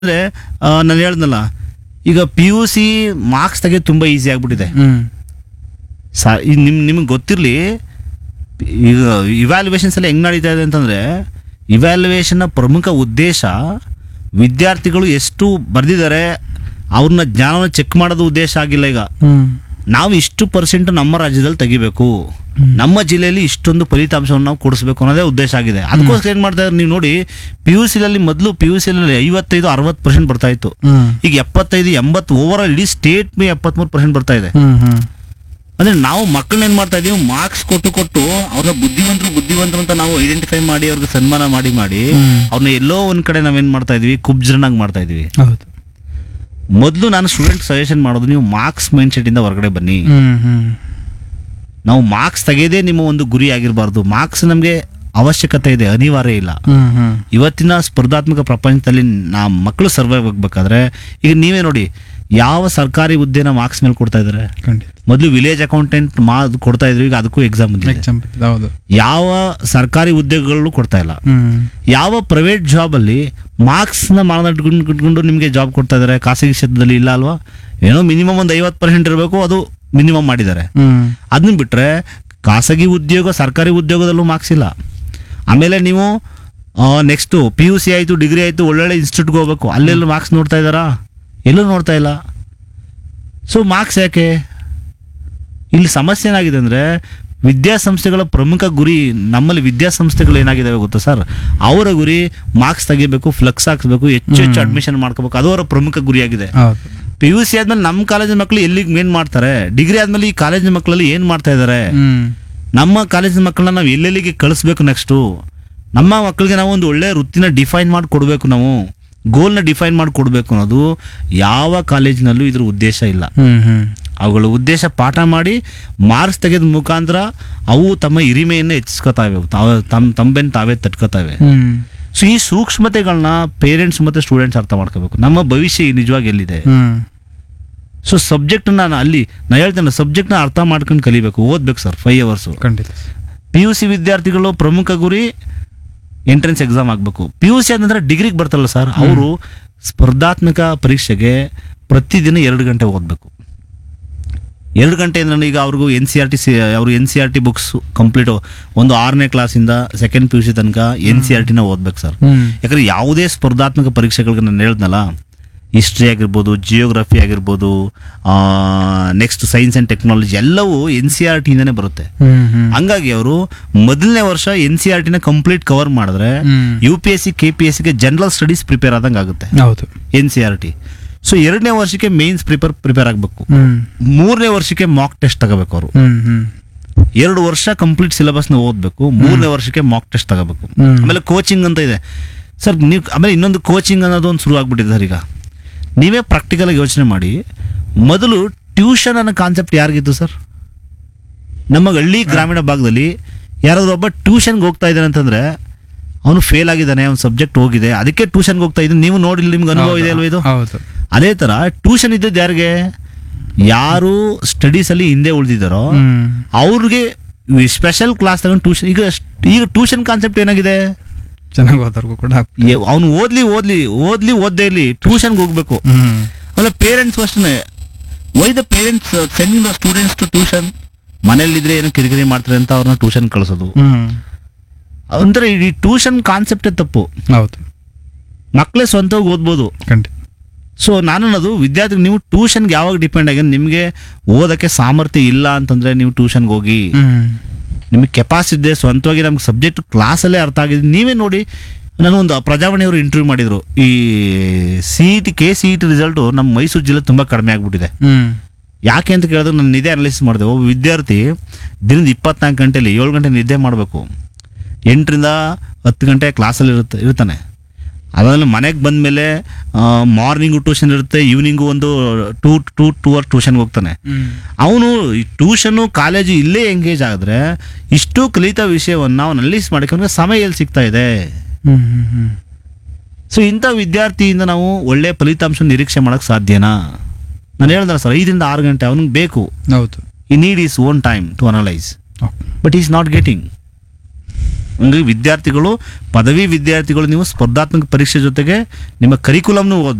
ಅಂದ್ರೆ ನಾನು ಹೇಳ್ದಲ್ಲ ಈಗ ಪಿ ಯು ಸಿ ಮಾರ್ಕ್ಸ್ ತೆಗೆದು ತುಂಬ ಈಸಿ ಆಗ್ಬಿಟ್ಟಿದೆ ಹ್ಮ್ ಸಾ ಈ ನಿಮ್ ನಿಮ್ಗೆ ಗೊತ್ತಿರಲಿ ಈಗ ಇವ್ಯಾಲ್ಯುವೇಷನ್ಸ್ ಎಲ್ಲ ಹೆಂಗ್ ನಡೀತಾ ಇದೆ ಅಂತಂದ್ರೆ ಇವ್ಯಾಲ್ಯುವೇಷನ್ನ ಪ್ರಮುಖ ಉದ್ದೇಶ ವಿದ್ಯಾರ್ಥಿಗಳು ಎಷ್ಟು ಬರೆದಿದ್ದಾರೆ ಅವ್ರನ್ನ ಜ್ಞಾನವನ್ನು ಚೆಕ್ ಮಾಡೋದು ಉದ್ದೇಶ ಆಗಿಲ್ಲ ಈಗ ಹ್ಮ್ ನಾವು ಇಷ್ಟು ಪರ್ಸೆಂಟ್ ನಮ್ಮ ರಾಜ್ಯದಲ್ಲಿ ತೆಗಿಬೇಕು ನಮ್ಮ ಜಿಲ್ಲೆಯಲ್ಲಿ ಇಷ್ಟೊಂದು ಫಲಿತಾಂಶವನ್ನು ನಾವು ಕೊಡಿಸ್ಬೇಕು ಅನ್ನೋದೇ ಉದ್ದೇಶ ಆಗಿದೆ ಅದಕ್ಕೋಸ್ಕರ ಏನ್ ಮಾಡ್ತಾ ಇದ್ದಾರೆ ನೀವು ನೋಡಿ ಪಿ ಯು ಸಿಲಲ್ಲಿ ಮೊದಲು ಪಿ ಯು ಸಿಲಲ್ಲಿ ಐವತ್ತೈದು ಅರವತ್ತು ಪರ್ಸೆಂಟ್ ಬರ್ತಾ ಇತ್ತು ಹ್ಮ್ ಈಗ ಎಪ್ಪತ್ತೈದು ಎಂಬತ್ತು ಓವರ್ ಆಲ್ ಇಡೀ ಸ್ಟೇಟ್ ಮೇ ಎಪ್ಪತ್ಮೂರು ಪರ್ಸೆಂಟ್ ಬರ್ತಾ ಇದೆ ಹ್ಮ್ ಹ್ಮ್ ಅಂದ್ರೆ ನಾವು ಮಕ್ಕಳನ್ನ ಏನ್ ಮಾಡ್ತಾ ಇದೀವಿ ಮಾರ್ಕ್ಸ್ ಕೊಟ್ಟು ಕೊಟ್ಟು ಅವ್ರನ್ನ ಬುದ್ಧಿವಂತರು ಬುದ್ಧಿವಂತರು ಅಂತ ನಾವು ಐಡೆಂಟಿಫೈ ಮಾಡಿ ಅವ್ರಿಗೆ ಸನ್ಮಾನ ಮಾಡಿ ಮಾಡಿ ಹ್ಮ್. ಅವ್ರನ್ನ ಎಲ್ಲೋ ಒಂದ್ ಕಡೆ ನಾವೇನ್ ಮಾಡ್ತಾ ಇದೀವಿ ಕುಬ್ಜರನಾಗಿ ಮಾಡ್ತಾ ಇದೀವಿ ಹೌದು ಮೊದಲು ನಾನು ಸ್ಟೂಡೆಂಟ್ ಸಜೆಷನ್ ಮಾಡೋದು ನೀವು ಮಾರ್ಕ್ಸ್ ಮೈಂಡ್ ಸೆಟ್ ಇಂದ ಹೊರಗಡೆ ಬನ್ನಿ ಹ್ಮ್ ಹ್ಮ್ ನಾವು ಮಾರ್ಕ್ಸ್ ತೆಗೆಯೋದೇ ನಿಮ್ಮ ಒಂದು ಗುರಿ ಆಗಿರಬಾರ್ದು ಮಾರ್ಕ್ಸ್ ನಮಗೆ ಅವಶ್ಯಕತೆ ಇದೆ ಅನಿವಾರ್ಯ ಇಲ್ಲ ಹ್ಮ್ ಹ್ಮ್ ಇವತ್ತಿನ ಸ್ಪರ್ಧಾತ್ಮಕ ಪ್ರಪಂಚದಲ್ಲಿ ನಾ ಮಕ್ಕಳು ಸರ್ವೈವ್ ಆಗ್ಬೇಕಾದ್ರೆ ಈಗ ನೀವೇ ನೋಡಿ ಯಾವ ಸರ್ಕಾರಿ ಹುದ್ದೆನ ಮಾರ್ಕ್ಸ್ ಮೇಲೆ ಕೊಡ್ತಾ ಇದ್ದಾರೆ ಖಂಡಿತ ಮೊದಲು ವಿಲೇಜ್ ಅಕೌಂಟೆಂಟ್ ಮಾ ಕೊಡ್ತಾ ಇದ್ರು ಈಗ ಅದಕ್ಕೂ ಎಕ್ಸಾಮ್ ಬಂದಿದೆ ಎಕ್ಸಾಂಪಲ್ ಹೌದು ಯಾವ ಸರ್ಕಾರಿ ಹುದ್ದೆಗಳು ಕೊಡ್ತಾ ಇಲ್ಲ ಹ್ಮ್ ಯಾವ ಪ್ರೈವೇಟ್ ಜಾಬ್ ಅಲ್ಲಿ ಮಾರ್ಕ್ಸ್ ನ ಮಾನದಂಡ ಇಟ್ಕೊಂಡು ನಿಮಗೆ ಜಾಬ್ ಕೊಡ್ತಾ ಇದಾರೆ ಖಾಸಗಿ ಕ್ಷೇತ್ರದಲ್ಲಿ ಇಲ್ಲ ಅಲ್ವಾ ಏನೋ ಮಿನಿಮಮ್ ಒಂದು ಐವತ್ತು ಪರ್ಸೆಂಟ್ ಇರಬೇಕು ಅದು ಮಿನಿಮಮ್ ಮಾಡಿದ್ದಾರೆ ಹ್ಮ್ ಅದನ್ನ ಬಿಟ್ರೆ ಖಾಸಗಿ ಉದ್ಯೋಗ ಸರ್ಕಾರಿ ಉದ್ಯೋಗದಲ್ಲೂ ಮಾರ್ಕ್ಸ್ ಇಲ್ಲ ಆಮೇಲೆ ನೀವು ನೆಕ್ಸ್ಟ್ ಪಿ ಯು ಸಿ ಆಯಿತು ಡಿಗ್ರಿ ಆಯಿತು ಒಳ್ಳೊಳ್ಳೆ ಇನ್ಸ್ಟಿಟ್ಯೂಟ್ಗೆ ಹೋಗ್ಬೇಕು ಅಲ್ಲೆಲ್ಲೂ ಮಾರ್ಕ್ಸ್ ನೋಡ್ತಾ ಇದ್ದಾರಾ ಎಲ್ಲೂ ನೋಡ್ತಾ ಇಲ್ಲ ಸೊ ಮಾರ್ಕ್ಸ್ ಯಾಕೆ ಇಲ್ಲಿ ಸಮಸ್ಯೆ ಏನಾಗಿದೆ ಅಂದರೆ ವಿದ್ಯಾಸಂಸ್ಥೆಗಳ ಪ್ರಮುಖ ಗುರಿ ನಮ್ಮಲ್ಲಿ ವಿದ್ಯಾಸಂಸ್ಥೆಗಳು ಏನಾಗಿದ್ದಾವೆ ಗೊತ್ತಾ ಸರ್ ಅವರ ಗುರಿ ಮಾರ್ಕ್ಸ್ ತೆಗಿಬೇಕು ಫ್ಲೆಕ್ಸ್ ಹಾಕ್ಸ್ಬೇಕು ಹೆಚ್ಚು ಹೆಚ್ಚು ಅಡ್ಮಿಷನ್ ಮಾಡ್ಕೋಬೇಕು ಅದು ಅವರ ಪ್ರಮುಖ ಗುರಿಯಾಗಿದೆ ಹೌದು ಪಿ ಯು ಸಿ ಆದ್ಮೇಲೆ ನಮ್ಮ ಕಾಲೇಜಿನ ಮಕ್ಕಳು ಎಲ್ಲಿಗೆ ಮೇನ್ ಮಾಡ್ತಾರೆ ಡಿಗ್ರಿ ಆದ್ಮೇಲೆ ಈ ಕಾಲೇಜಿನ ಮಕ್ಕಳಲ್ಲಿ ಏನು ಮಾಡ್ತಾ ಇದ್ದಾರೆ ಹ್ಮ್ ನಮ್ಮ ಕಾಲೇಜಿನ ಮಕ್ಕಳನ್ನ ನಾವು ಎಲ್ಲೆಲ್ಲಿಗೆ ಕಳಿಸ್ಬೇಕು ನೆಕ್ಸ್ಟು ನಮ್ಮ ಮಕ್ಕಳಿಗೆ ನಾವು ಒಂದು ಒಳ್ಳೆ ವೃತ್ತಿನ ಡಿಫೈನ್ ಮಾಡಿ ಕೊಡಬೇಕು ನಾವು ಗೋಲ್ನ ಡಿಫೈನ್ ಮಾಡಿ ಕೊಡಬೇಕು ಅನ್ನೋದು ಯಾವ ಕಾಲೇಜಿನಲ್ಲೂ ಇದ್ರ ಉದ್ದೇಶ ಇಲ್ಲ ಹ್ಮ್ ಹ್ಮ್ ಅವುಗಳ ಉದ್ದೇಶ ಪಾಠ ಮಾಡಿ ಮಾರ್ಕ್ಸ್ ತೆಗೆದ ಮುಖಾಂತರ ಅವು ತಮ್ಮ ಹಿರಿಮೆಯನ್ನು ಹೆಚ್ಚಿಸ್ಕೊತಾವೆ ತಾವ ತಮ್ಮ ತಂಬೆನ್ ತಾವೇ ತಟ್ಕೋತಾವೆ ಹ್ಮ್ ಸೊ ಈ ಸೂಕ್ಷ್ಮತೆಗಳನ್ನ ಪೇರೆಂಟ್ಸ್ ಮತ್ತೆ ಸ್ಟೂಡೆಂಟ್ಸ್ ಅರ್ಥ ಮಾಡ್ಕೋಬೇಕು ನಮ್ಮ ಭವಿಷ್ಯ ನಿಜವಾಗಿ ಎಲ್ಲಿದೆ ಹ್ಮ್ ಸೊ ಸಬ್ಜೆಕ್ಟ್ ನಾನು ಅಲ್ಲಿ ನಾ ಹೇಳ್ತೇನೆ ಸಬ್ಜೆಕ್ಟ್ನ ಅರ್ಥ ಮಾಡ್ಕೊಂಡು ಕಲಿಬೇಕು ಓದ್ಬೇಕು ಸರ್ ಫೈವ್ ಅವರ್ಸು ಖಂಡಿತ ಪಿ ಯು ಸಿ ವಿದ್ಯಾರ್ಥಿಗಳು ಪ್ರಮುಖ ಗುರಿ ಎಂಟ್ರೆನ್ಸ್ ಎಕ್ಸಾಮ್ ಆಗಬೇಕು ಪಿ ಯು ಸಿ ಆದ ಡಿಗ್ರಿಗೆ ಬರ್ತಾರಲ್ಲ ಸರ್ ಅವರು ಸ್ಪರ್ಧಾತ್ಮಕ ಪರೀಕ್ಷೆಗೆ ಪ್ರತಿದಿನ ಎರಡು ಗಂಟೆ ಓದಬೇಕು ಎರಡು ಗಂಟೆ ಅಂದ್ರೆ ಈಗ ಅವ್ರಿಗೂ N C R T C ಅವರು N C R T books complete ಒಂದು ಆರನೇ ಕ್ಲಾಸಿಂದ ಸೆಕೆಂಡ್ ಪಿ ಯು ಸಿ ತನಕ ಎನ್ ಸಿ ಆರ್ ಟಿನ ಓದ್ಬೇಕು ಸರ್ ಹ್ಮ್ ಯಾಕಂದ್ರೆ ಯಾವುದೇ ಸ್ಪರ್ಧಾತ್ಮಕ ಪರೀಕ್ಷೆಗಳಿಗೆ ನಾನು ಹೇಳ್ದಲ್ಲ ಹಿಸ್ಟ್ರಿ ಆಗಿರ್ಬೋದು ಜಿಯೋಗ್ರಫಿ ಆಗಿರ್ಬೋದು ನೆಕ್ಸ್ಟ್ ಸೈನ್ಸ್ ಆ್ಯಂಡ್ ಟೆಕ್ನಾಲಜಿ ಎಲ್ಲವೂ ಎನ್ ಸಿ ಆರ್ ಟಿಯಿಂದನೇ ಬರುತ್ತೆ ಹ್ಮ್ ಹ್ಮ್ ಹಂಗಾಗಿ ಅವರು ಮೊದಲನೇ ವರ್ಷ ಎನ್ ಸಿ ಆರ್ ಟಿನ ಕಂಪ್ಲೀಟ್ ಕವರ್ ಮಾಡಿದ್ರೆ ಹ್ಮ್. U P S C K P S ಸಿಗೆ ಜನರಲ್ ಸ್ಟಡೀಸ್ ಪ್ರಿಪೇರ್ ಆದಂಗೆ ಆಗುತ್ತೆ ಹೌದು N C R T so ಎರಡನೇ ವರ್ಷಕ್ಕೆ ಮೇನ್ಸ್ ಪ್ರಿಪೇರ್ ಪ್ರಿಪೇರ್ ಆಗಬೇಕು ಹ್ಮ್ ಮೂರನೇ ವರ್ಷಕ್ಕೆ ಮಾಕ್ ಟೆಸ್ಟ್ ತಗೋಬೇಕು ಅವರು ಹ್ಮ್ ಹ್ಮ್ ಎರಡು ವರ್ಷ ಕಂಪ್ಲೀಟ್ ಸಿಲೆಬಸ್ನ ಓದಬೇಕು ಮೂರನೇ ವರ್ಷಕ್ಕೆ ಮಾಕ್ ಟೆಸ್ಟ್ ತಗೋಬೇಕು ಹ್ಮ್. ಆಮೇಲೆ ಕೋಚಿಂಗ್ ಅಂತ ಇದೆ ಸರ್ ನೀವು ಆಮೇಲೆ ಇನ್ನೊಂದು ಕೋಚಿಂಗ್ ಅನ್ನೋದು ಒಂದು ಶುರು ಆಗ್ಬಿಟ್ಟಿದೆ ಸರ್ ಈಗ ನೀವೇ ಪ್ರಾಕ್ಟಿಕಲ್ ಆಗಿ ಯೋಚನೆ ಮಾಡಿ ಮೊದಲು ಟ್ಯೂಷನ್ ಅನ್ನೋ ಕಾನ್ಸೆಪ್ಟ್ ಯಾರಿಗಿತ್ತು ಸರ್ ನಮ್ಮ ಹಳ್ಳಿ ಗ್ರಾಮೀಣ ಭಾಗದಲ್ಲಿ ಯಾರಾದ್ರೂ ಒಬ್ಬ ಟ್ಯೂಷನ್ಗೆ ಹೋಗ್ತಾ ಇದ್ದಾನೆ ಅಂತಂದ್ರೆ ಅವನು ಫೇಲ್ ಆಗಿದ್ದಾನೆ ಅವ್ನ ಸಬ್ಜೆಕ್ಟ್ ಹೋಗಿದೆ ಅದಕ್ಕೆ ಟ್ಯೂಷನ್ಗೆ ಹೋಗ್ತಾ ಇದ್ದಾನೆ ನೀವು ನೋಡಿಲ್ಲ ನಿಮ್ಗೆ ಅನುಭವ ಇದೆ ಅಲ್ವಾ ಇದು ಹೌದು ಅದೇ ತರ ಟ್ಯೂಷನ್ ಇದ್ದದ್ದು ಯಾರಿಗೆ ಯಾರು ಸ್ಟಡೀಸ್ ಅಲ್ಲಿ ಹಿಂದೆ ಉಳಿದಿದ್ದಾರೋ ಹ್ಮ್ ಅವ್ರಿಗೆ ಸ್ಪೆಷಲ್ ಕ್ಲಾಸ್ ತಗೊಂಡು ಟ್ಯೂಷನ್ ಈಗ ಈಗ ಟ್ಯೂಷನ್ ಕಾನ್ಸೆಪ್ಟ್ ಏನಾಗಿದೆ ಚೆನ್ನಾಗಿ ಓದೋರ್ಗು ಕೂಡ ಅವನು ಓದ್ಲಿ ಓದ್ಲಿ ಓದ್ಲಿ ಓದ್ದೇ ಇರ್ಲಿ ಟ್ಯೂಷನ್ಗೆ ಹೋಗ್ಬೇಕು ಹ್ಮ್ ಆಮೇಲೆ ಪೇರೆಂಟ್ಸ್ ಅಷ್ಟೇ why the parents sending the students to tuition ಮನೇಲಿದ್ರೆ ಏನೋ ಕಿರಿಕಿರಿ ಮಾಡ್ತಾರೆ ಅಂತ ಅವ್ರನ್ನ ಟ್ಯೂಷನ್ ಕಳಿಸೋದು ಹ್ಮ್ ಅಂದ್ರೆ ಈ ಟ್ಯೂಷನ್ ಕಾನ್ಸೆಪ್ಟೇ ತಪ್ಪು ಹೌದು ಮಕ್ಕಳೇ ಸ್ವಂತವಾಗಿ ಓದ್ಬೋದು ಖಂಡಿತ ಸೊ ನಾನು ಅನ್ನೋದು ವಿದ್ಯಾರ್ಥಿ ನೀವು ಟ್ಯೂಷನ್ಗೆ ಯಾವಾಗ ಡಿಪೆಂಡ್ ಆಗಿ ನಿಮಗೆ ಓದಕ್ಕೆ ಸಾಮರ್ಥ್ಯ ಇಲ್ಲ ಅಂತಂದ್ರೆ ನೀವು ಟ್ಯೂಷನ್ಗೆ ಹೋಗಿ ಹ್ಮ್ ನಿಮಗೆ ಕೆಪಾಸಿಟಿ ಇದೆ ಸ್ವಂತವಾಗಿ ನಮ್ಗೆ ಸಬ್ಜೆಕ್ಟ್ ಕ್ಲಾಸಲ್ಲೇ ಅರ್ಥ ಆಗಿದೆ ನೀವೇ ನೋಡಿ ನಾನು ಒಂದು ಪ್ರಜಾವಾಣಿಯವರು ಇಂಟರ್ವ್ಯೂ ಮಾಡಿದ್ರು ಈ C E T K C E T result ನಮ್ಮ ಮೈಸೂರು ಜಿಲ್ಲೆ ತುಂಬ ಕಡಿಮೆ ಆಗ್ಬಿಟ್ಟಿದೆ ಹ್ಮ್ ಯಾಕೆ ಅಂತ ಕೇಳಿದ್ರೆ ನಾನು ನಿದ್ದೆ ಅನಲೈಸ್ ಮಾಡಿದೆ ಒಬ್ಬ ವಿದ್ಯಾರ್ಥಿ ದಿನದ ಇಪ್ಪತ್ನಾಲ್ಕು ಗಂಟೆಲಿ ಏಳು ಗಂಟೆ ನಿದ್ದೆ ಮಾಡಬೇಕು ಎಂಟರಿಂದ ಹತ್ತು ಗಂಟೆ ಕ್ಲಾಸಲ್ಲಿ ಇರುತ್ತೆ ಇರ್ತಾನೆ ಅದಾದ್ಮೇಲೆ ಮನೆಗೆ ಬಂದಮೇಲೆ ಮಾರ್ನಿಂಗು ಟ್ಯೂಷನ್ ಇರುತ್ತೆ ಈವ್ನಿಂಗು ಒಂದು ಟೂ ಟೂ ಟೂ ಅವರ್ ಟ್ಯೂಷನ್ಗೆ ಹೋಗ್ತಾನೆ ಹ್ಮ್ ಅವನು ಈ ಟ್ಯೂಷನು ಕಾಲೇಜು ಇಲ್ಲೇ ಎಂಗೇಜ್ ಆಗಿದ್ರೆ ಇಷ್ಟು ಕಲಿತ ವಿಷಯವನ್ನು ಅವನು ಅನಲೈಸ್ ಮಾಡೋಕೆ ಸಮಯ ಎಲ್ಲಿ ಸಿಗ್ತಾ ಇದೆ ಹ್ಮ್ ಹ್ಮ್ ಹ್ಮ್ ಸೊ ಇಂಥ ವಿದ್ಯಾರ್ಥಿಯಿಂದ ನಾವು ಒಳ್ಳೆ ಫಲಿತಾಂಶ ನಿರೀಕ್ಷೆ ಮಾಡೋಕ್ಕೆ ಸಾಧ್ಯನಾ ನಾನು ಹೇಳ್ದಲ್ಲ ಸರ್ ಐದರಿಂದ ಆರು ಗಂಟೆ ಅವನಿಗೆ ಬೇಕು ಹೌದು he need his own time to analyse okay but is not getting ಹಂಗಾಗಿ ವಿದ್ಯಾರ್ಥಿಗಳು ಪದವಿ ವಿದ್ಯಾರ್ಥಿಗಳು ನೀವು ಸ್ಪರ್ಧಾತ್ಮಕ ಪರೀಕ್ಷೆ ಜೊತೆಗೆ ನಿಮ್ಮ ಕರಿಕುಲಮ್ನು ಓದ್